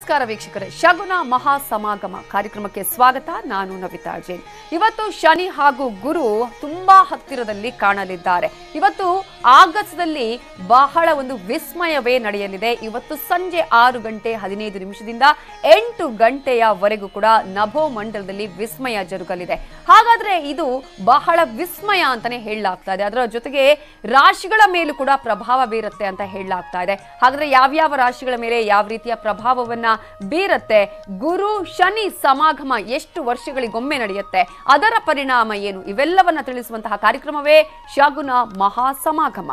ನಮಸ್ಕಾರ ವೀಕ್ಷಕರೇ ಶಗುನ ಮಹಾ ಸಮಾಗಮ ಕಾರ್ಯಕ್ರಮಕ್ಕೆ ಸ್ವಾಗತ ನಾನು ನವಿತಾ ಜೈನ್ ಇವತ್ತು ಶನಿ ಹಾಗೂ ಗುರು ತುಂಬಾ ಹತ್ತಿರದಲ್ಲಿ ಕಾಣಲಿದ್ದಾರೆ ಇವತ್ತು ಆಗಸದಲ್ಲಿ ಬಹಳ ಒಂದು ವಿಸ್ಮಯವೇ ನಡೆಯಲಿದೆ ಇವತ್ತು ಸಂಜೆ ಆರು ಗಂಟೆ ಹದಿನೈದು ನಿಮಿಷದಿಂದ ಎಂಟು ಗಂಟೆಯವರೆಗೂ ಕೂಡ ನಭೋ ಮಂಡಲದಲ್ಲಿ ವಿಸ್ಮಯ ಜರುಗಲಿದೆ ಹಾಗಾದ್ರೆ ಇದು ಬಹಳ ವಿಸ್ಮಯ ಅಂತಾನೆ ಹೇಳಲಾಗ್ತಾ ಇದೆ ಅದರ ಜೊತೆಗೆ ರಾಶಿಗಳ ಮೇಲೂ ಕೂಡ ಪ್ರಭಾವ ಬೀರುತ್ತೆ ಅಂತ ಹೇಳಲಾಗ್ತಾ ಇದೆ ಹಾಗಾದ್ರೆ ಯಾವ್ಯಾವ ರಾಶಿಗಳ ಮೇಲೆ ಯಾವ ರೀತಿಯ ಪ್ರಭಾವವನ್ನ ಬೀರುತ್ತೆ ಗುರು ಶನಿ ಸಮಾಗಮ ಎಷ್ಟು ವರ್ಷಗಳಿಗೊಮ್ಮೆ ನಡೆಯುತ್ತೆ ಅದರ ಪರಿಣಾಮ ಏನು ಇವೆಲ್ಲವನ್ನ ತಿಳಿಸುವಂತಹ ಕಾರ್ಯಕ್ರಮವೇ ಶಗುನ ಮಹಾ ಸಮಾಗಮ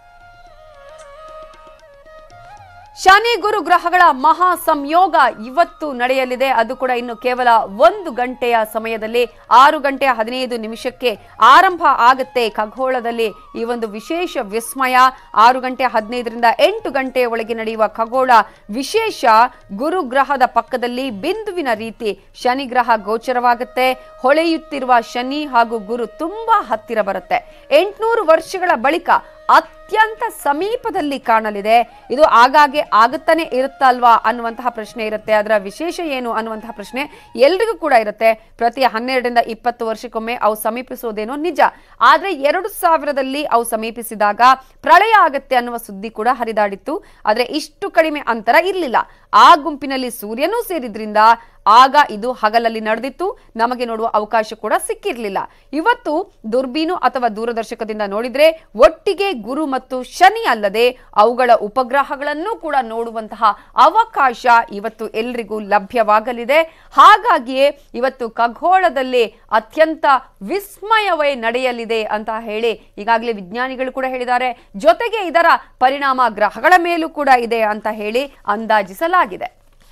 ಶನಿ ಗುರು ಗ್ರಹಗಳ ಮಹಾ ಸಂಯೋಗ ಇವತ್ತು ನಡೆಯಲಿದೆ ಅದು ಕೂಡ ಇನ್ನು ಕೇವಲ ಒಂದು ಗಂಟೆಯ ಸಮಯದಲ್ಲಿ ಆರು ಗಂಟೆ ಹದಿನೈದು ನಿಮಿಷಕ್ಕೆ ಆರಂಭ ಆಗುತ್ತೆ ಖಗೋಳದಲ್ಲಿ ಈ ಒಂದು ವಿಶೇಷ ವಿಸ್ಮಯ ಆರು ಗಂಟೆ ಹದಿನೈದರಿಂದ ಎಂಟು ಗಂಟೆಯ ಒಳಗೆ ನಡೆಯುವ ಖಗೋಳ ವಿಶೇಷ ಗುರು ಗ್ರಹದ ಪಕ್ಕದಲ್ಲಿ ಬಿಂದುವಿನ ರೀತಿ ಶನಿ ಗ್ರಹ ಗೋಚರವಾಗುತ್ತೆ ಹೊಳೆಯುತ್ತಿರುವ ಶನಿ ಹಾಗೂ ಗುರು ತುಂಬಾ ಹತ್ತಿರ ಬರುತ್ತೆ ಎಂಟುನೂರು ವರ್ಷಗಳ ಬಳಿಕ ಅತ್ಯಂತ ಸಮೀಪದಲ್ಲಿ ಕಾಣಲಿದೆ ಇದು ಆಗಾಗ್ಗೆ ಆಗುತ್ತಾನೆ ಇರುತ್ತಲ್ವಾ ಅನ್ನುವಂತಹ ಪ್ರಶ್ನೆ ಇರುತ್ತೆ ಅದರ ವಿಶೇಷ ಏನು ಅನ್ನುವಂತಹ ಪ್ರಶ್ನೆ ಎಲ್ರಿಗೂ ಕೂಡ ಇರುತ್ತೆ ಪ್ರತಿ ಹನ್ನೆರಡರಿಂದ ಇಪ್ಪತ್ತು ವರ್ಷಕ್ಕೊಮ್ಮೆ ಅವು ಸಮೀಪಿಸೋದೇನೋ ನಿಜ ಆದ್ರೆ ಎರಡು ಸಾವಿರದಲ್ಲಿ ಅವು ಸಮೀಪಿಸಿದಾಗ ಪ್ರಳಯ ಆಗತ್ತೆ ಅನ್ನುವ ಸುದ್ದಿ ಕೂಡ ಹರಿದಾಡಿತ್ತು ಆದ್ರೆ ಇಷ್ಟು ಕಡಿಮೆ ಅಂತರ ಇರಲಿಲ್ಲ ಆ ಗುಂಪಿನಲ್ಲಿ ಸೂರ್ಯನೂ ಸೇರಿದ್ರಿಂದ ಆಗ ಇದು ಹಗಲಲ್ಲಿ ನಡೆದಿತ್ತು ನಮಗೆ ನೋಡುವ ಅವಕಾಶ ಕೂಡ ಸಿಕ್ಕಿರ್ಲಿಲ್ಲ ಇವತ್ತು ದುರ್ಬೀನು ಅಥವಾ ದೂರದರ್ಶಕದಿಂದ ನೋಡಿದ್ರೆ ಒಟ್ಟಿಗೆ ಗುರು ಮತ್ತು ಶನಿ ಅಲ್ಲದೆ ಅವುಗಳ ಉಪಗ್ರಹಗಳನ್ನು ಕೂಡ ನೋಡುವಂತಹ ಅವಕಾಶ ಇವತ್ತು ಎಲ್ರಿಗೂ ಲಭ್ಯವಾಗಲಿದೆ ಹಾಗಾಗಿಯೇ ಇವತ್ತು ಖಗೋಳದಲ್ಲಿ ಅತ್ಯಂತ ವಿಸ್ಮಯವೇ ನಡೆಯಲಿದೆ ಅಂತ ಹೇಳಿ ಈಗಾಗಲೇ ವಿಜ್ಞಾನಿಗಳು ಕೂಡ ಹೇಳಿದ್ದಾರೆ ಜೊತೆಗೆ ಇದರ ಪರಿಣಾಮ ಗ್ರಹಗಳ ಮೇಲೂ ಕೂಡ ಇದೆ ಅಂತ ಹೇಳಿ ಅಂದಾಜಿಸಲಾಗಿದೆ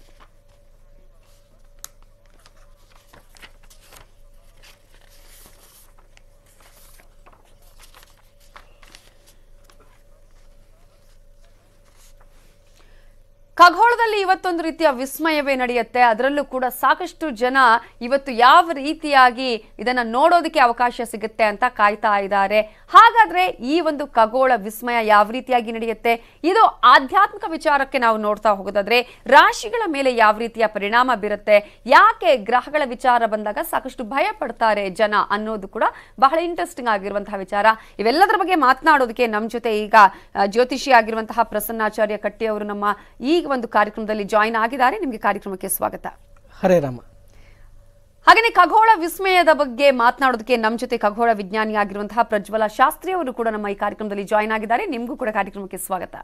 ಖಗೋಳದಲ್ಲಿ ಇವತ್ತೊಂದು ರೀತಿಯ ವಿಸ್ಮಯವೇ ನಡೆಯುತ್ತೆ ಅದರಲ್ಲೂ ಕೂಡ ಸಾಕಷ್ಟು ಜನ ಇವತ್ತು ಯಾವ ರೀತಿಯಾಗಿ ಇದನ್ನ ನೋಡೋದಕ್ಕೆ ಅವಕಾಶ ಸಿಗುತ್ತೆ ಅಂತ ಕಾಯ್ತಾ ಇದ್ದಾರೆ ಹಾಗಾದ್ರೆ ಈ ಒಂದು ಖಗೋಳ ವಿಸ್ಮಯ ಯಾವ ರೀತಿಯಾಗಿ ನಡೆಯುತ್ತೆ ಇದು ಆಧ್ಯಾತ್ಮಿಕ ವಿಚಾರಕ್ಕೆ ನಾವು ನೋಡ್ತಾ ಹೋಗೋದಾದ್ರೆ ರಾಶಿಗಳ ಮೇಲೆ ಯಾವ ರೀತಿಯ ಪರಿಣಾಮ ಬೀರುತ್ತೆ ಯಾಕೆ ಗ್ರಹಗಳ ವಿಚಾರ ಬಂದಾಗ ಸಾಕಷ್ಟು ಭಯ ಪಡ್ತಾರೆ ಜನ ಅನ್ನೋದು ಕೂಡ ಬಹಳ ಇಂಟ್ರೆಸ್ಟಿಂಗ್ ಆಗಿರುವಂತಹ ವಿಚಾರ ಇವೆಲ್ಲದರ ಬಗ್ಗೆ ಮಾತನಾಡೋದಕ್ಕೆ ನಮ್ಮ ಜೊತೆ ಈಗ ಆ, ಜ್ಯೋತಿಷಿ ಆಗಿರುವಂತಹ ಪ್ರಸನ್ನಾಚಾರ್ಯ ಕಟ್ಟಿ ಅವರು ನಮ್ಮ ಈ ಒಂದು ಕಾರ್ಯಕ್ರಮದಲ್ಲಿ ಜಾಯಿನ್ ಆಗಿದ್ದಾರೆ ನಿಮಗೆ ಕಾರ್ಯಕ್ರಮಕ್ಕೆ ಸ್ವಾಗತ ಹರೇ ರಾಮ ಹಾಗೆಯೇ ಖಗೋಳ ವಿಸ್ಮಯದ ಬಗ್ಗೆ ಮಾತನಾಡೋದಕ್ಕೆ ನಮ್ಮ ಜೊತೆ ಖಗೋಳ ವಿಜ್ಞಾನಿ ಆಗಿರುವಂತಹ ಪ್ರಜ್ವಲ ಶಾಸ್ತ್ರಿ ಅವರು ಕೂಡ ನಮ್ಮ ಈ ಕಾರ್ಯಕ್ರಮದಲ್ಲಿ ಜಾಯಿನ್ ಆಗಿದ್ದಾರೆ ನಿಮಗೂ ಕೂಡ ಕಾರ್ಯಕ್ರಮಕ್ಕೆ ಸ್ವಾಗತ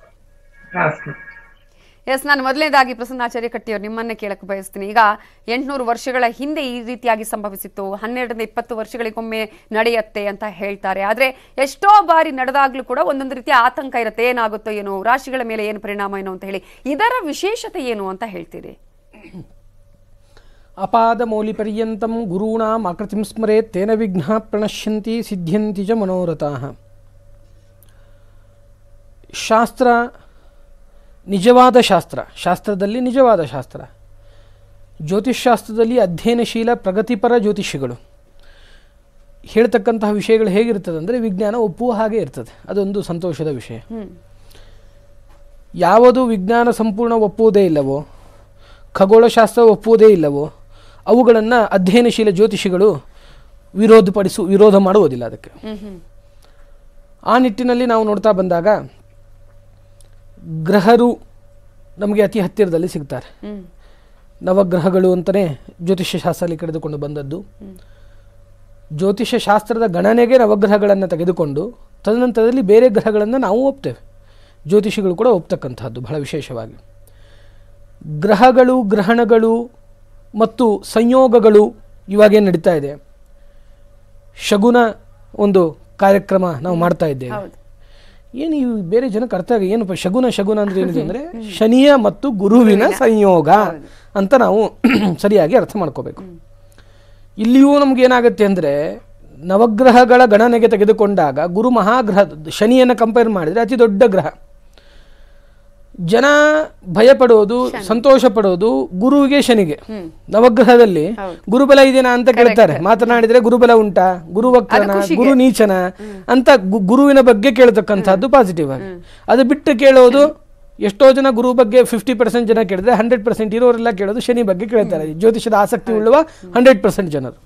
ಎಸ್ ನಾನು ಮೊದಲನೇದಾಗಿ ಪ್ರಸನ್ನಾಚಾರ್ಯ ಕಟ್ಟಿಯವರು ನಿಮ್ಮನ್ನೇ ಕೇಳಕ್ಕೆ ಬಯಸ್ತೀನಿ ಈಗ ಎಂಟುನೂರು ವರ್ಷಗಳ ಹಿಂದೆ ಈ ರೀತಿಯಾಗಿ ಸಂಭವಿಸಿತ್ತು ಹನ್ನೆರಡರಿಂದ ಇಪ್ಪತ್ತು ವರ್ಷಗಳಿಗೊಮ್ಮೆ ನಡೆಯುತ್ತೆ ಅಂತ ಹೇಳ್ತಾರೆ ಆದರೆ ಎಷ್ಟೋ ಬಾರಿ ನಡೆದಾಗ್ಲೂ ಕೂಡ ಒಂದೊಂದು ರೀತಿಯ ಆತಂಕ ಇರುತ್ತೆ ಏನಾಗುತ್ತೋ ಏನೋ ರಾಶಿಗಳ ಮೇಲೆ ಏನು ಪರಿಣಾಮ ಏನೋ ಅಂತ ಹೇಳಿ ಇದರ ವಿಶೇಷತೆ ಏನು ಅಂತ ಹೇಳ್ತೀರಿ ಅಪಾದ ಮೌಲಿಪರ್ಯಂತಂ ಗುರೂಣಾಂ ಆಕೃತಿಂ ಸ್ಮರೇತ್ ತೇನ ವಿಘ್ನ ಪ್ರಣಶ್ಯಂತಿ ಸಿದ್ಧ್ಯಂತಿ ಚ ಮನೋರಥಾಃ ಶಾಸ್ತ್ರ ನಿಜವಾದ ಶಾಸ್ತ್ರ ಶಾಸ್ತ್ರದಲ್ಲಿ ನಿಜವಾದ ಶಾಸ್ತ್ರ ಜ್ಯೋತಿಷ್ಶಾಸ್ತ್ರದಲ್ಲಿ ಅಧ್ಯಯನಶೀಲ ಪ್ರಗತಿಪರ ಜ್ಯೋತಿಷಿಗಳು ಹೇಳ್ತಕ್ಕಂತಹ ವಿಷಯಗಳು ಹೇಗಿರ್ತದೆ ಅಂದರೆ ವಿಜ್ಞಾನ ಒಪ್ಪುವ ಹಾಗೆ ಇರ್ತದೆ ಅದೊಂದು ಸಂತೋಷದ ವಿಷಯ ಯಾವುದು ವಿಜ್ಞಾನ ಸಂಪೂರ್ಣ ಒಪ್ಪುವುದೇ ಇಲ್ಲವೋ ಖಗೋಳಶಾಸ್ತ್ರ ಒಪ್ಪುವುದೇ ಇಲ್ಲವೋ ಅವುಗಳನ್ನು ಅಧ್ಯಯನಶೀಲ ಜ್ಯೋತಿಷಿಗಳು ವಿರೋಧಪಡಿಸು ವಿರೋಧ ಮಾಡುವುದಿಲ್ಲ ಅದಕ್ಕೆ ಹ್ಮ್ ಹ್ಮ್ ಆ ನಿಟ್ಟಿನಲ್ಲಿ ನಾವು ನೋಡ್ತಾ ಬಂದಾಗ ಗ್ರಹರು ನಮಗೆ ಅತಿ ಹತ್ತಿರದಲ್ಲಿ ಸಿಗ್ತಾರೆ ಹ್ಮ್ ನವಗ್ರಹಗಳು ಅಂತಲೇ ಜ್ಯೋತಿಷ್ಯ ಶಾಸ್ತ್ರದಲ್ಲಿ ಕರೆದುಕೊಂಡು ಬಂದದ್ದು ಜ್ಯೋತಿಷ್ಯ ಶಾಸ್ತ್ರದ ಗಣನೆಗೆ ನವಗ್ರಹಗಳನ್ನು ತೆಗೆದುಕೊಂಡು ತದನಂತರದಲ್ಲಿ ಬೇರೆ ಗ್ರಹಗಳನ್ನು ನಾವು ಒಪ್ತೇವೆ ಜ್ಯೋತಿಷಿಗಳು ಕೂಡ ಒಪ್ತಕ್ಕಂಥದ್ದು ಬಹಳ ವಿಶೇಷವಾಗಿ ಗ್ರಹಗಳು ಗ್ರಹಣಗಳು ಮತ್ತು ಸಂಯೋಗಗಳು ಇವಾಗೇನು ನಡೀತಾ ಇದೆ ಶಗುನ ಒಂದು ಕಾರ್ಯಕ್ರಮ ನಾವು ಮಾಡ್ತಾ ಇದ್ದೇವೆ ಹೌದು ಏನು ಇವು ಬೇರೆ ಜನಕ್ಕೆ ಅರ್ಥ ಆಗ ಏನಪ್ಪ ಶಗುನ ಶಗುನ ಅಂದ್ರೆ ಏನಿದೆ ಅಂದರೆ ಶನಿಯ ಮತ್ತು ಗುರುವಿನ ಸಂಯೋಗ ಅಂತ ನಾವು ಸರಿಯಾಗಿ ಅರ್ಥ ಮಾಡ್ಕೋಬೇಕು ಇಲ್ಲಿಯೂ ನಮ್ಗೆ ಏನಾಗುತ್ತೆ ಅಂದರೆ ನವಗ್ರಹಗಳ ಗಣನೆಗೆ ತೆಗೆದುಕೊಂಡಾಗ ಗುರು ಮಹಾಗ್ರಹ ಶನಿಯನ್ನು ಕಂಪೇರ್ ಮಾಡಿದರೆ ಅತಿ ದೊಡ್ಡ ಗ್ರಹ ಜನ ಭಯ ಪಡೋದು ಸಂತೋಷ ಪಡೋದು ಗುರುವಿಗೆ ಶನಿಗೆ ನವಗ್ರಹದಲ್ಲಿ ಗುರುಬಲ ಇದೆನಾ ಅಂತ ಕೇಳ್ತಾರೆ ಮಾತನಾಡಿದ್ರೆ ಗುರುಬಲ ಉಂಟಾ ಗುರು ವಕ್ರನ ಗುರು ನೀಚನ ಅಂತ ಗು- ಗುರುವಿನ ಬಗ್ಗೆ ಕೇಳತಕ್ಕಂಥದ್ದು ಪಾಸಿಟಿವ್ ಆಗಿ ಅದು ಬಿಟ್ಟು ಕೇಳೋದು ಎಷ್ಟೋ ಜನ ಗುರು ಬಗ್ಗೆ ಫಿಫ್ಟಿ ಪರ್ಸೆಂಟ್ ಜನ ಕೇಳಿದ್ರೆ ಹಂಡ್ರೆಡ್ ಪರ್ಸೆಂಟ್ ಇರೋರೆಲ್ಲ ಕೇಳೋದು ಶನಿ ಬಗ್ಗೆ ಕೇಳ್ತಾರೆ ಜ್ಯೋತಿಷದ ಆಸಕ್ತಿ ಉಳ್ಳುವ ಹಂಡ್ರೆಡ್ ಪರ್ಸೆಂಟ್ ಜನರು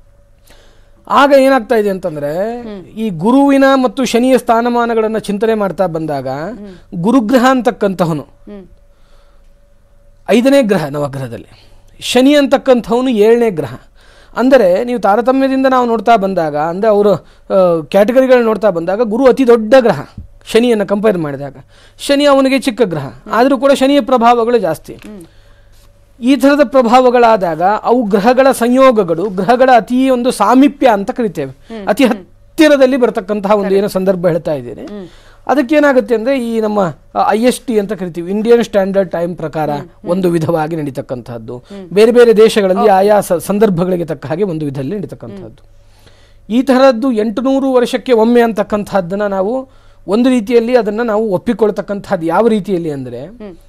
ಆಗ ಏನಾಗ್ತಾ ಇದೆ ಅಂತಂದ್ರೆ ಈ ಗುರುವಿನ ಮತ್ತು ಶನಿಯ ಸ್ಥಾನಮಾನಗಳನ್ನ ಚಿಂತನೆ ಮಾಡ್ತಾ ಬಂದಾಗ ಗುರುಗ್ರಹ ಅಂತಕ್ಕಂತಹನು ಹ್ಮ್ ಐದನೇ ಗ್ರಹ ನವಗ್ರಹದಲ್ಲಿ ಶನಿ ಅಂತಕ್ಕಂಥವನು ಏಳನೇ ಗ್ರಹ ಅಂದರೆ ನೀವು ತಾರತಮ್ಯದಿಂದ ನಾವು ನೋಡ್ತಾ ಬಂದಾಗ ಅಂದರೆ ಅವರು ಕ್ಯಾಟಗರಿಗಳು ನೋಡ್ತಾ ಬಂದಾಗ ಗುರು ಅತಿ ದೊಡ್ಡ ಗ್ರಹ ಶನಿಯನ್ನು ಕಂಪೇರ್ ಮಾಡಿದಾಗ ಶನಿ ಅವನಿಗೆ ಚಿಕ್ಕ ಗ್ರಹ ಆದರೂ ಕೂಡ ಶನಿಯ ಪ್ರಭಾವಗಳು ಜಾಸ್ತಿ ಈ ಥರದ ಪ್ರಭಾವಗಳಾದಾಗ ಅವು ಗ್ರಹಗಳ ಸಂಯೋಗಗಳು ಗ್ರಹಗಳ ಅತಿ ಒಂದು ಸಾಮೀಪ್ಯ ಅಂತ ಕರಿತೇವೆ ಅತಿ ಹತ್ತಿರದಲ್ಲಿ ಬರತಕ್ಕಂತಹ ಒಂದು ಏನೋ ಸಂದರ್ಭ ಹೇಳ್ತಾ ಇದ್ದೇನೆ ಅದಕ್ಕೇನಾಗುತ್ತೆ ಅಂದರೆ ಈ ನಮ್ಮ ಐ ಎಸ್ ಟಿ ಅಂತ ಕರಿತೀವಿ ಇಂಡಿಯನ್ ಸ್ಟ್ಯಾಂಡರ್ಡ್ ಟೈಮ್ ಪ್ರಕಾರ ಒಂದು ವಿಧವಾಗಿ ನಡೀತಕ್ಕಂಥದ್ದು ಬೇರೆ ಬೇರೆ ದೇಶಗಳಲ್ಲಿ ಆಯಾ ಸ- ಸಂದರ್ಭಗಳಿಗೆ ತಕ್ಕ ಹಾಗೆ ಒಂದು ವಿಧದಲ್ಲಿ ನಡೀತಕ್ಕಂಥದ್ದು ಈ ತರಹದ್ದು ಎಂಟುನೂರು ವರ್ಷಕ್ಕೆ ಒಮ್ಮೆ ಅಂತಕ್ಕಂಥದ್ದನ್ನ ನಾವು ಒಂದು ರೀತಿಯಲ್ಲಿ ಅದನ್ನು ನಾವು ಒಪ್ಪಿಕೊಳ್ತಕ್ಕಂಥದ್ದು ಯಾವ ರೀತಿಯಲ್ಲಿ ಅಂದರೆ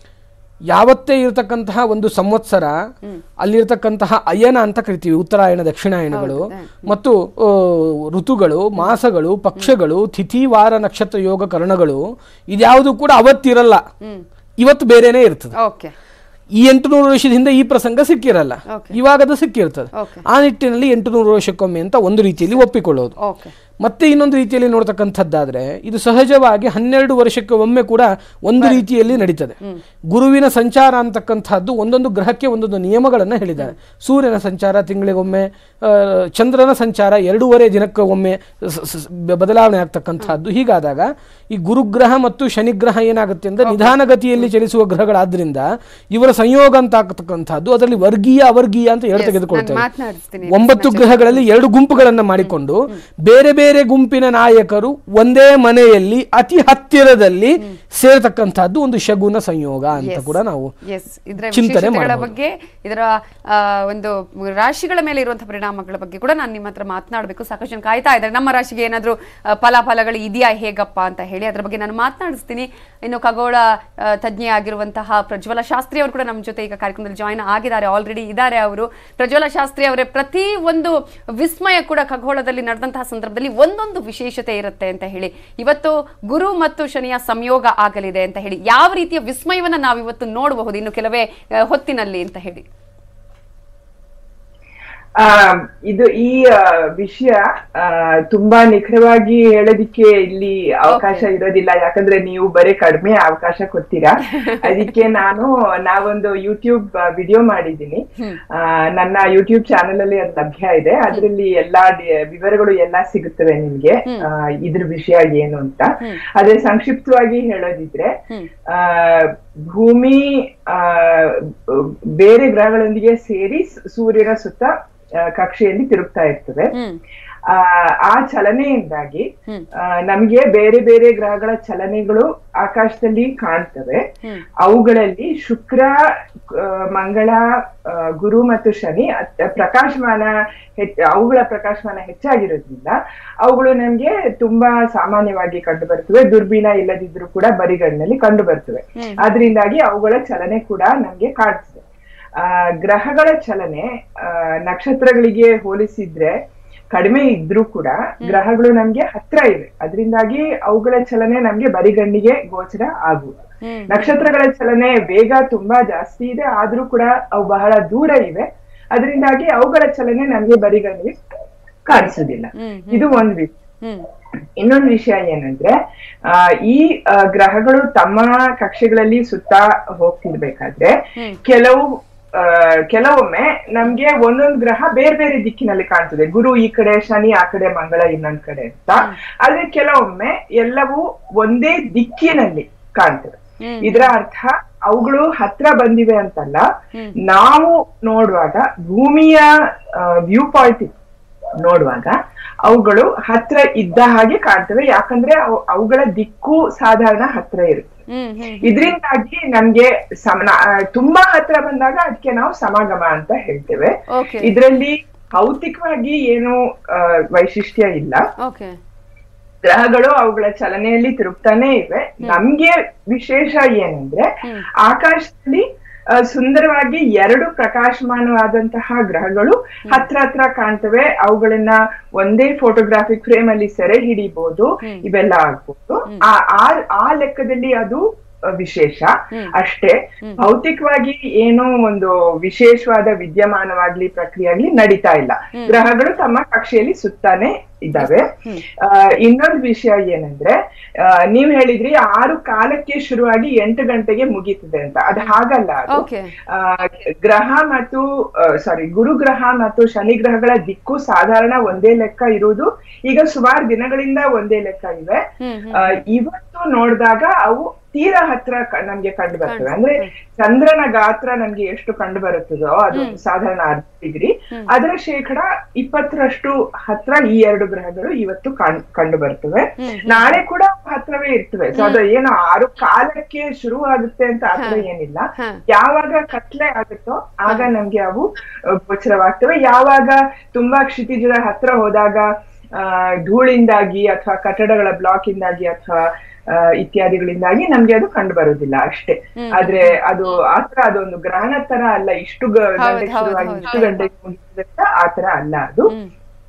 ಯಾವತ್ತೇ ಇರತಕ್ಕಂತಹ ಒಂದು ಸಂವತ್ಸರ ಅಲ್ಲಿರ್ತಕ್ಕಂತಹ ಅಯನ ಅಂತ ಕರಿತೀವಿ ಉತ್ತರಾಯಣ ದಕ್ಷಿಣಾಯನಗಳು ಮತ್ತು ಆ, ಋತುಗಳು ಮಾಸಗಳು ಪಕ್ಷಗಳು ತಿಥಿ ವಾರ ನಕ್ಷತ್ರ ಯೋಗ ಕರ್ಣಗಳು ಇದ್ಯಾವುದು ಕೂಡ ಅವತ್ತಿರಲ್ಲ ಇವತ್ತು ಬೇರೆನೇ ಇರ್ತದೆ ಓಕೆ ಈ ಎಂಟುನೂರು ವರ್ಷದ ಹಿಂದೆ ಈ ಪ್ರಸಂಗ ಸಿಕ್ಕಿರಲ್ಲ Okay. ಇವಾಗ ಅದು ಸಿಕ್ಕಿರ್ತದೆ Okay. ಆ ನಿಟ್ಟಿನಲ್ಲಿ ಎಂಟುನೂರು ವರ್ಷಕ್ಕೊಮ್ಮೆ ಅಂತ ಒಂದು ರೀತಿಯಲ್ಲಿ ಒಪ್ಪಿಕೊಳ್ಳೋದು ಓಕೆ ಮತ್ತೆ ಇನ್ನೊಂದು ರೀತಿಯಲ್ಲಿ ನೋಡ್ತಕ್ಕಂಥದ್ದಾದ್ರೆ ಇದು ಸಹಜವಾಗಿ ಹನ್ನೆರಡು ವರ್ಷಕ್ಕೆ ಒಮ್ಮೆ ಕೂಡ ಒಂದು ರೀತಿಯಲ್ಲಿ ನಡೀತದೆ ಗುರುವಿನ ಸಂಚಾರ ಅಂತಕ್ಕಂಥದ್ದು ಒಂದೊಂದು ಗ್ರಹಕ್ಕೆ ಒಂದೊಂದು ನಿಯಮಗಳನ್ನು ಹೇಳಿದ್ದಾರೆ ಸೂರ್ಯನ ಸಂಚಾರ ತಿಂಗಳಿಗೊಮ್ಮೆ ಆ, ಚಂದ್ರನ ಸಂಚಾರ ಎರಡೂವರೆ ದಿನಕ್ಕೆ ಒಮ್ಮೆ ಸ- ಸ- ಬದಲಾವಣೆ ಆಗ್ತಕ್ಕಂಥದ್ದು ಹೀಗಾದಾಗ ಈ ಗುರುಗ್ರಹ ಮತ್ತು ಶನಿಗ್ರಹ ಏನಾಗುತ್ತೆ ಅಂದ್ರೆ ನಿಧಾನಗತಿಯಲ್ಲಿ ಚಲಿಸುವ ಗ್ರಹಗಳಾದ್ರಿಂದ ಇವರ ಸಂಯೋಗ ಅಂತ ಆಗ್ತಕ್ಕಂಥದ್ದು ಅದರಲ್ಲಿ ವರ್ಗೀಯ ಅವರ್ಗೀಯ ಅಂತ ಎರಡು ತೆಗೆದುಕೊಳ್ತೇವೆ ಮಾತನಾಡಿಸ್ತೀನಿ ಒಂಬತ್ತು ಗ್ರಹಗಳಲ್ಲಿ ಎರಡು ಗುಂಪುಗಳನ್ನ ಮಾಡಿಕೊಂಡು ಬೇರೆ ಬೇರೆ ಗುಂಪಿನ ನಾಯಕರು ಒಂದೇ ಮನೆಯಲ್ಲಿ ಅತಿ ಹತ್ತಿರದಲ್ಲಿ ಸೇರತಕ್ಕಂತಹದ್ದು ಒಂದು ಶಗುನ ಸಂಯೋಗ ಅಂತ ಕೂಡ ನಾವು ಎಸ್ ಇದರ ಚಿಂತನೆ ವಿಶೇಷತೆಗಳ ಮಾಡ್ಬೋದು. ಬಗ್ಗೆ ಇದರ ಆ, ಒಂದು ರಾಶಿಗಳ ಮೇಲೆ ಇರುವಂತಹ ಪರಿಣಾಮಗಳ ಬಗ್ಗೆ ಕೂಡ ನಾನು ನಿಮ್ಮ ಹತ್ರ ಮಾತನಾಡಬೇಕು ಸಾಕಷ್ಟು ಜನ ಕಾಯ್ತಾ ಇದ್ದಾರೆ ನಮ್ಮ ರಾಶಿಗೆ ಏನಾದರೂ ಫಲಾಫಲಗಳು ಇದೆಯಾ ಹೇಗಪ್ಪ ಅಂತ ಹೇಳಿ ಅದ್ರ ಬಗ್ಗೆ ನಾನು ಮಾತನಾಡಿಸ್ತೀನಿ ಇನ್ನು ಖಗೋಳ ಆ, ತಜ್ಞೆ ಆಗಿರುವಂತಹ ಪ್ರಜ್ವಲ ಶಾಸ್ತ್ರಿ ಅವರು ಕೂಡ ನಮ್ಮ ಜೊತೆ ಈಗ ಕಾರ್ಯಕ್ರಮದಲ್ಲಿ ಜಾಯ್ನ್ ಆಗಿದ್ದಾರೆ ಆಲ್ರೆಡಿ ಇದ್ದಾರೆ ಅವರು ಪ್ರಜ್ವಲ ಶಾಸ್ತ್ರಿ ಅವರೇ ಪ್ರತಿ ಒಂದು ವಿಸ್ಮಯ ಕೂಡ ಖಗೋಳದಲ್ಲಿ ನಡೆದಂತಹ ಸಂದರ್ಭದಲ್ಲಿ ಒಂದೊಂದು ವಿಶೇಷತೆ ಇರುತ್ತೆ ಅಂತ ಹೇಳಿ ಇವತ್ತು ಗುರು ಮತ್ತು ಶನಿಯ ಸಂಯೋಗ ಆಗಲಿದೆ ಅಂತ ಹೇಳಿ ಯಾವ ರೀತಿಯ ವಿಸ್ಮಯವನ್ನ ನಾವು ಇವತ್ತು ನೋಡಬಹುದು ಇನ್ನು ಕೆಲವೇ ಆ, ಹೊತ್ತಿನಲ್ಲಿ ಅಂತ ಹೇಳಿ ಆ ಇದು ಈ ಆ, ವಿಷಯ ಆ, ತುಂಬಾ ನಿಖರವಾಗಿ ಹೇಳೋದಿಕ್ಕೆ ಇಲ್ಲಿ ಅವಕಾಶ ಇರೋದಿಲ್ಲ ಯಾಕಂದ್ರೆ ನೀವು ಬರೀ ಕಡಿಮೆ ಅವಕಾಶ ಕೊಡ್ತೀರಾ ಅದಕ್ಕೆ ನಾನು ನಾವೊಂದು ಯೂಟ್ಯೂಬ್ ವಿಡಿಯೋ ಮಾಡಿದ್ದೀನಿ ಆ, ನನ್ನ ಯೂಟ್ಯೂಬ್ ಚಾನೆಲ್ ಅಲ್ಲಿ ಅದು ಲಭ್ಯ ಇದೆ ಅದರಲ್ಲಿ ಎಲ್ಲಾ ಡಿ- ವಿವರಗಳು ಎಲ್ಲಾ ಸಿಗುತ್ತವೆ ನಿಮ್ಗೆ ಆ, ಇದ್ರ ವಿಷಯ ಏನು ಅಂತ ಅದೇ ಸಂಕ್ಷಿಪ್ತವಾಗಿ ಹೇಳೋದಿದ್ರೆ ಆ ಭೂಮಿ ಆ ಬೇರೆ ಗ್ರಹಗಳೊಂದಿಗೆ ಸೇರಿ ಸ್- ಸೂರ್ಯನ ಸುತ್ತ ಆ, ಕಕ್ಷೆಯಲ್ಲಿ ತಿರುಗ್ತಾ ಇರ್ತದೆ ಹ್ಮ್ ಆ ಆ ಚಲನೆಯಿಂದಾಗಿ ಹ್ಮ್. ಆ, ನಮ್ಗೆ ಬೇರೆ ಬೇರೆ ಗ್ರಹಗಳ ಚಲನೆಗಳು ಆಕಾಶದಲ್ಲಿ ಕಾಣ್ತವೆ ಹ್ಮ್. ಅವುಗಳಲ್ಲಿ ಶುಕ್ರ ಆ, ಮಂಗಳ ಆ, ಗುರು ಮತ್ತು ಶನಿ ಅತ್- ಪ್ರಕಾಶಮಾನ ಹೆಚ್ಚ ಅವುಗಳ ಪ್ರಕಾಶಮಾನ ಹೆಚ್ಚಾಗಿರೋದ್ರಿಂದ ಅವುಗಳು ನಮ್ಗೆ ತುಂಬಾ ಸಾಮಾನ್ಯವಾಗಿ ಕಂಡು ಬರ್ತವೆ ದುರ್ಬೀನ ಇಲ್ಲದಿದ್ರು ಕೂಡ ಬರಿಗಣ್ಣಿನಲ್ಲಿ ಕಂಡು ಬರ್ತವೆ ಅದರಿಂದಾಗಿ ಅವುಗಳ ಚಲನೆ ಕೂಡ ನಮ್ಗೆ ಕಾಡ್ತದೆ ಆ ಗ್ರಹಗಳ ಚಲನೆ ಆ, ನಕ್ಷತ್ರಗಳಿಗೆ ಹೋಲಿಸಿದ್ರೆ ಕಡಿಮೆ ಇದ್ರೂ ಕೂಡ ಗ್ರಹಗಳು ನಮ್ಗೆ ಹತ್ರ ಇವೆ ಅದರಿಂದಾಗಿ ಅವುಗಳ ಚಲನೆ ನಮ್ಗೆ ಬರಿಗಣ್ಣಿಗೆ ಗೋಚರ ಆಗುವುದು ಹ್ಮ್. ನಕ್ಷತ್ರಗಳ ಚಲನೆ ವೇಗ ತುಂಬಾ ಜಾಸ್ತಿ ಇದೆ ಆದ್ರೂ ಕೂಡ ಅವು ಬಹಳ ದೂರ ಇವೆ ಅದರಿಂದಾಗಿ ಅವುಗಳ ಚಲನೆ ನಮ್ಗೆ ಬರಿಗಣ್ಣಿಗೆ ಕಾಣಿಸೋದಿಲ್ಲ ಹ್ಮ್, ಇದು ಒಂದ್ ವಿಷಯ ಹ್ಮ್ ಇನ್ನೊಂದು ವಿಷಯ ಏನಂದ್ರೆ ಆ ಈ ಆ, ಗ್ರಹಗಳು ತಮ್ಮ ಕಕ್ಷೆಗಳಲ್ಲಿ ಸುತ್ತಾ ಹೋಗ್ತಿರ್ಬೇಕಾದ್ರೆ ಕೆಲವು ಆ, ಕೆಲವೊಮ್ಮೆ ನಮ್ಗೆ ಒಂದೊಂದು ಗ್ರಹ ಬೇರೆ ಬೇರೆ ದಿಕ್ಕಿನಲ್ಲಿ ಕಾಣ್ತದೆ ಗುರು ಈ ಕಡೆ ಶನಿ ಆ ಕಡೆ ಮಂಗಳ ಇನ್ನೊಂದ್ ಕಡೆ ಅಂತ ಆದ್ರೆ ಕೆಲವೊಮ್ಮೆ ಎಲ್ಲವೂ ಒಂದೇ ದಿಕ್ಕಿನಲ್ಲಿ ಕಾಣ್ತದೆ ಇದರ ಅರ್ಥ ಅವುಗಳು ಹತ್ರ ಬಂದಿವೆ ಅಂತಲ್ಲ ನಾವು ನೋಡುವಾಗ ಭೂಮಿಯ ವ್ಯೂ ಪಾಯಿಂಟ್ ನೋಡುವಾಗ ಅವುಗಳು ಹತ್ರ ಇದ್ದ ಹಾಗೆ ಕಾಣ್ತವೆ ಯಾಕಂದ್ರೆ ಅವು- ಅವುಗಳ ದಿಕ್ಕು ಸಾಧಾರಣ ಹತ್ರ ಇರುತ್ತೆ ಹ್ಮ್ ಹ್ಮ್ ಇದರಿಂದಾಗಿ ನಮ್ಗೆ ಸಮನ ಆ, ತುಂಬಾ ಹತ್ರ ಬಂದಾಗ ಅದಕ್ಕೆ ನಾವು ಸಮಾಗಮ ಅಂತ ಹೇಳ್ತೇವೆ ಓಕೆ ಇದರಲ್ಲಿ ಭೌತಿಕವಾಗಿ ಏನು ಆ, ವೈಶಿಷ್ಟ್ಯ ಇಲ್ಲ ಓಕೆ ಗ್ರಹಗಳು ಅವುಗಳ ಚಲನೆಯಲ್ಲಿ ತಿರುಗ್ತಾನೆ ಇವೆ ನಮ್ಗೆ ವಿಶೇಷ ಏನಂದ್ರೆ ಆಕಾಶದಲ್ಲಿ ಆ, ಸುಂದರವಾಗಿ ಎರಡು ಪ್ರಕಾಶಮಾನವಾದಂತಹ ಗ್ರಹಗಳು ಹತ್ರ ಹತ್ರ ಕಾಣ್ತವೆ ಅವುಗಳನ್ನ ಒಂದೇ ಫೋಟೋಗ್ರಾಫಿಕ್ ಫ್ರೇಮ್ ಅಲ್ಲಿ ಸೆರೆ ಹಿಡಿಬಹುದು ಇವೆಲ್ಲ ಆಗ್ಬೋದು ಆ ಆ- ಆ ಲೆಕ್ಕದಲ್ಲಿ ಅದು ಅಹ್, ವಿಶೇಷ ಅಷ್ಟೇ ಭೌತಿಕವಾಗಿ ಏನೋ ಒಂದು ವಿಶೇಷವಾದ ವಿದ್ಯಮಾನವಾಗ್ಲಿ ಪ್ರಕ್ರಿಯೆ ಆಗ್ಲಿ ನಡೀತಾ ಇಲ್ಲ ಗ್ರಹಗಳು ತಮ್ಮ ಕಕ್ಷೆಯಲ್ಲಿ ಸುತ್ತಾನೆ ಇದ್ದಾವೆ ಆ, ಇನ್ನೊಂದು ವಿಷಯ ಏನಂದ್ರೆ ಆ, ನೀವ್ ಹೇಳಿದ್ರಿ ಆರು ಕಾಲಕ್ಕೆ ಶುರುವಾಗಿ ಎಂಟು ಗಂಟೆಗೆ ಮುಗೀತದೆ ಅಂತ ಅದು ಹಾಗಲ್ಲ ಅದು ಓಕೆ ಆ, ಗ್ರಹ ಮತ್ತು ಸಾರಿ ಗುರು ಗ್ರಹ ಮತ್ತು ಶನಿ ಗ್ರಹಗಳ ದಿಕ್ಕು ಸಾಧಾರಣ ಒಂದೇ ಲೆಕ್ಕ ಇರುವುದು ಈಗ ಸುಮಾರು ದಿನಗಳಿಂದ ಒಂದೇ ಲೆಕ್ಕ ಇವೆ ಹ್ಮ್ ಆ, ಇವತ್ತು ನೋಡಿದಾಗ ಅವು ತೀರಾ ಹತ್ರ ಕ- ನಮ್ಗೆ ಕಂಡು ಬರ್ತವೆ ಅಂದ್ರೆ ಚಂದ್ರನ ಗಾತ್ರ ನಮ್ಗೆ ಎಷ್ಟು ಕಂಡು ಬರುತ್ತದೋ ಅದು ಸಾಧಾರಣ ಅರ್ಧ ಡಿಗ್ರಿ ಅದರ ಶೇಕಡ ಇಪ್ಪತ್ತರಷ್ಟು ಹತ್ರ ಈ ಎರಡು ಗ್ರಹಗಳು ಇವತ್ತು ಕಾಣ್- ಕಂಡು ಬರ್ತವೆ ನಾಳೆ ಕೂಡ ಹತ್ರವೇ ಇರ್ತವೆ ಸೊ ಅದು ಏನು ಆರು ಕಾಲಕ್ಕೆ ಶುರು ಆಗುತ್ತೆ ಅಂತ ಆತರ ಏನಿಲ್ಲ ಹ. ಯಾವಾಗ ಕತ್ಲೆ ಆಗುತ್ತೋ ಆಗ ನಮ್ಗೆ ಅವು ಅಹ್, ಗೋಚರವಾಗ್ತವೆ ಯಾವಾಗ ತುಂಬಾ ಕ್ಷಿತಿಜದ ಹತ್ರ ಹೋದಾಗ ಆ ಧೂಳಿಂದಾಗಿ ಅಥವಾ ಕಟ್ಟಡಗಳ ಬ್ಲಾಕ್ ಇಂದಾಗಿ ಅಥವಾ ಇತ್ಯಾದಿಗಳಿಂದಾಗಿ ನಮ್ಗೆ ಅದು ಕಂಡು ಬರುದಿಲ್ಲ ಅಷ್ಟೇ ಆದ್ರೆ ಅದು ಆತರ ಅದೊಂದು ಗ್ರಹಣ ತರ ಅಲ್ಲ ಇಷ್ಟು ಗ- ಗಂಟೆಗೆ ಹೌದು, ಶುರುವಾಗಿ ಹೌದು. ಇಷ್ಟು ಗಂಟೆಗೆ ಮುಗಿತದೆ ಅಂತ ಆತರ ಅಲ್ಲ ಅದು ಹ್ಮ್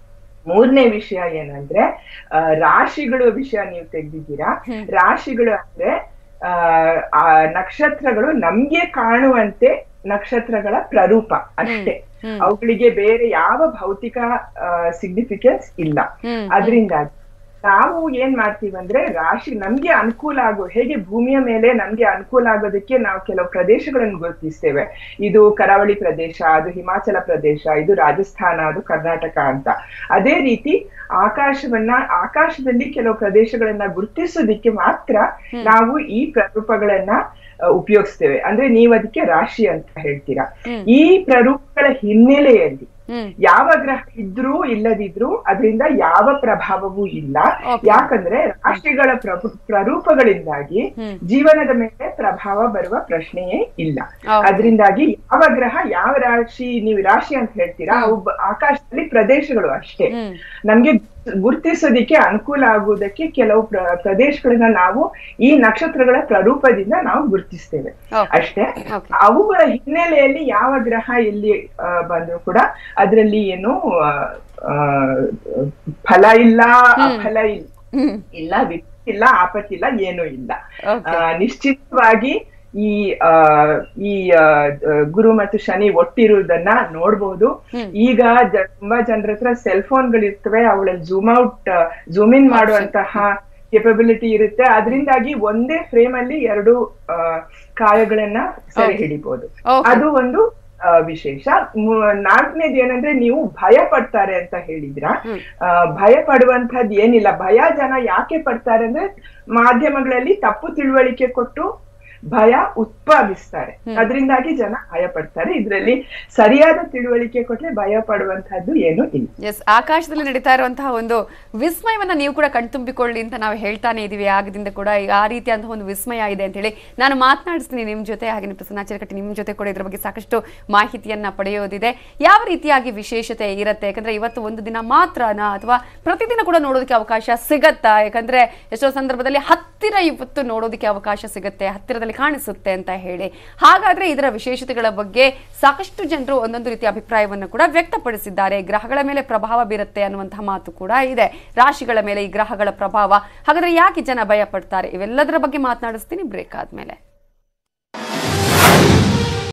ಮೂರನೇ ವಿಷಯ ಏನಂದ್ರೆ ಆ, ರಾಶಿಗಳು ವಿಷಯ ನೀವು ತೆಗ್ದಿದ್ದೀರಾ ರಾಶಿಗಳು ಅಂದ್ರೆ ಆ, ಆ ನಕ್ಷತ್ರಗಳು ನಮ್ಗೆ ಕಾಣುವಂತೆ ನಕ್ಷತ್ರಗಳ ಪ್ರರೂಪ ಅಷ್ಟೇ ಅವುಗಳಿಗೆ ಬೇರೆ ಯಾವ ಭೌತಿಕ ಸಿಗ್ನಿಫಿಕೆನ್ಸ್ ಇಲ್ಲ ಹ್ಮ್. ಅದರಿಂದಾಗಿ ನಾವು ಏನ್ ಮಾಡ್ತೀವಂದ್ರೆ ರಾಶಿ ನಮ್ಗೆ ಅನುಕೂಲ ಆಗೋ ಹೇಗೆ ಭೂಮಿಯ ಮೇಲೆ ನಮ್ಗೆ ಅನುಕೂಲ ಆಗೋದಕ್ಕೆ ನಾವು ಕೆಲವು ಪ್ರದೇಶಗಳನ್ನು ಗುರುತಿಸ್ತೇವೆ ಇದು ಕರಾವಳಿ ಪ್ರದೇಶ ಅದು ಹಿಮಾಚಲ ಪ್ರದೇಶ ಇದು ರಾಜಸ್ಥಾನ ಅದು ಕರ್ನಾಟಕ ಅಂತ ಅದೇ ರೀತಿ ಆಕಾಶವನ್ನ ಆಕಾಶದಲ್ಲಿ ಕೆಲವು ಪ್ರದೇಶಗಳನ್ನ ಗುರುತಿಸೋದಿಕ್ಕೆ ಮಾತ್ರ ನಾವು ಈ ಪ್ರರೂಪಗಳನ್ನ ಅ, ಉಪಯೋಗಿಸ್ತೇವೆ ಅಂದ್ರೆ ನೀವು ಅದಕ್ಕೆ ರಾಶಿ ಅಂತ ಹೇಳ್ತೀರಾ ಈ ಪ್ರರೂಪಗಳ ಹಿನ್ನೆಲೆಯಲ್ಲಿ ಹ್ಮ್ ಯಾವ ಗ್ರಹ ಇದ್ರೂ ಇಲ್ಲದಿದ್ರೂ ಅದರಿಂದ ಯಾವ ಪ್ರಭಾವವೂ ಇಲ್ಲ Okay. ಯಾಕಂದ್ರೆ ರಾಶಿಗಳ ಪ್ರಭು- ಪ್ರರೂಪಗಳಿಂದಾಗಿ ಹ್ಮ್. ಜೀವನದ ಮೇಲೆ ಪ್ರಭಾವ ಬರುವ ಪ್ರಶ್ನೆಯೇ ಇಲ್ಲ Okay. ಅದರಿಂದಾಗಿ ಯಾವ ಗ್ರಹ ಯಾವ ರಾಶಿ ನೀವು ರಾಶಿ ಅಂತ ಹೇಳ್ತೀರಾ ಅವು ಬ- ಆಕಾಶದಲ್ಲಿ ಪ್ರದೇಶಗಳು ಅಷ್ಟೇ ಹ್ಮ್. ನಮ್ಗೆ ಗುರುತಿಸೋದಿಕ್ಕೆ ಅನುಕೂಲ ಆಗುವುದಕ್ಕೆ ಕೆಲವು ಪ್ರ- ಪ್ರದೇಶಗಳನ್ನ ನಾವು ಈ ನಕ್ಷತ್ರಗಳ ಪ್ರರೂಪದಿಂದ ನಾವು ಗುರುತಿಸ್ತೇವೆ Okay. ಅಷ್ಟೇ Okay. ಅವುಗಳ ಹಿನ್ನೆಲೆಯಲ್ಲಿ ಯಾವ ಗ್ರಹ ಎಲ್ಲಿ ಆ, ಬಂದ್ರು ಕೂಡ ಅದರಲ್ಲಿ ಏನು ಆ, ಆ, ಫಲ ಇಲ್ಲ ಅಫಲ ಇಲ್ಲ ಹ್ಮ್ ಇಲ್ಲ ವಿಪತ್ತು ಇಲ್ಲ ಆಪತ್ತಿಲ್ಲ ಏನೂ ಇಲ್ಲ Okay. ಆ, ನಿಶ್ಚಿತವಾಗಿ ಈ ಆ ಈ ಆ, ಗುರು ಮತ್ತು ಶನಿ ಒಟ್ಟಿರುವುದನ್ನ ನೋಡ್ಬೋದು ಈಗ ಜ- ತುಂಬಾ ಜನರ ಹತ್ರ ಸೆಲ್ ಫೋನ್ಗಳಿರ್ತವೆ ಅವಳಲ್ಲಿ ಜೂಮ್ ಔಟ್ ಜೂಮ್ ಇನ್ ಮಾಡುವಂತಹ ಕೆಪಬಿಲಿಟಿ ಇರುತ್ತೆ ಅದರಿಂದಾಗಿ ಒಂದೇ ಫ್ರೇಮ್ ಅಲ್ಲಿ ಎರಡು ಆ, ಕಾಯಗಳನ್ನ ಸೆರೆ ಹಿಡಿಬಹುದು Okay. ಅದು ಒಂದು ಆ, ವಿಶೇಷ ಮು- ನಾಲ್ಕನೇದು ಏನಂದ್ರೆ ನೀವು ಭಯ ಪಡ್ತಾರೆ ಅಂತ ಹೇಳಿದ್ರ ಭಯ ಪಡುವಂತಹದ್ದು ಏನಿಲ್ಲ ಭಯ ಜನ ಯಾಕೆ ಪಡ್ತಾರೆ ಅಂದ್ರೆ ಮಾಧ್ಯಮಗಳಲ್ಲಿ ತಪ್ಪು ತಿಳುವಳಿಕೆ ಕೊಟ್ಟು ಭಯ ಉತ್ಪಾದಿಸ್ತಾರೆ ಅದರಿಂದಾಗಿ ಜನ ಭಯ ಪಡ್ತಾರೆ ಇದರಲ್ಲಿ ಸರಿಯಾದ ತಿಳುವಳಿಕೆ ಕೊಟ್ರೆ ಭಯ ಪಡುವಂತಹದ್ದು ಏನು ಇಲ್ಲ ಎಸ್ ಆಕಾಶದಲ್ಲಿ ನಡೀತಾ ಇರುವಂತಹ ಒಂದು ವಿಸ್ಮಯವನ್ನ ನೀವು ಕೂಡ ಕಣ್ತುಂಬಿಕೊಳ್ಳಿ ಅಂತ ನಾವು ಹೇಳ್ತಾನೆ ಇದೀವಿ ಆಗದಿಂದ ಕೂಡ ಈಗ ಆ ರೀತಿಯಾದಂತಹ ಒಂದು ವಿಸ್ಮಯ ಇದೆ ಅಂತ ಹೇಳಿ ನಾನು ಮಾತನಾಡಿಸ್ತೀನಿ ನಿಮ್ಮ ಜೊತೆ ಹಾಗೆ ಪ್ರಸನ್ನ ಕಟ್ಟಿ ನಿಮ್ಮ ಜೊತೆ ಕೂಡ ಇದ್ರ ಬಗ್ಗೆ ಸಾಕಷ್ಟು ಮಾಹಿತಿಯನ್ನ ಪಡೆಯೋದಿದೆ ಯಾವ ರೀತಿಯಾಗಿ ವಿಶೇಷತೆ ಇರುತ್ತೆ ಯಾಕಂದ್ರೆ ಇವತ್ತು ಒಂದು ದಿನ ಮಾತ್ರನಾ ಅಥವಾ ಪ್ರತಿದಿನ ಕೂಡ ನೋಡೋದಕ್ಕೆ ಅವಕಾಶ ಸಿಗತ್ತಾ ಯಾಕಂದ್ರೆ ಎಷ್ಟೋ ಸಂದರ್ಭದಲ್ಲಿ ಹತ್ತಿರ ಇವತ್ತು ನೋಡೋದಕ್ಕೆ ಅವಕಾಶ ಸಿಗುತ್ತೆ ಹತ್ತಿರದಲ್ಲಿ ಕಾಣಿಸುತ್ತೆ ಅಂತ ಹೇಳಿ ಹಾಗಾದ್ರೆ ಇದರ ವಿಶೇಷತೆಗಳ ಬಗ್ಗೆ ಸಾಕಷ್ಟು ಜನರು ಒಂದೊಂದು ರೀತಿಯ ಅಭಿಪ್ರಾಯವನ್ನು ಕೂಡ ವ್ಯಕ್ತಪಡಿಸಿದ್ದಾರೆ ಗ್ರಹಗಳ ಮೇಲೆ ಪ್ರಭಾವ ಬೀರುತ್ತೆ ಅನ್ನುವಂತಹ ಮಾತು ಕೂಡ ಇದೆ ರಾಶಿಗಳ ಮೇಲೆ ಈ ಗ್ರಹಗಳ ಪ್ರಭಾವ ಹಾಗಾದ್ರೆ ಯಾಕೆ ಜನ ಭಯ ಪಡ್ತಾರೆ ಇವೆಲ್ಲದರ ಬಗ್ಗೆ ಮಾತನಾಡಿಸ್ತೀನಿ ಬ್ರೇಕ್ ಆದ್ಮೇಲೆ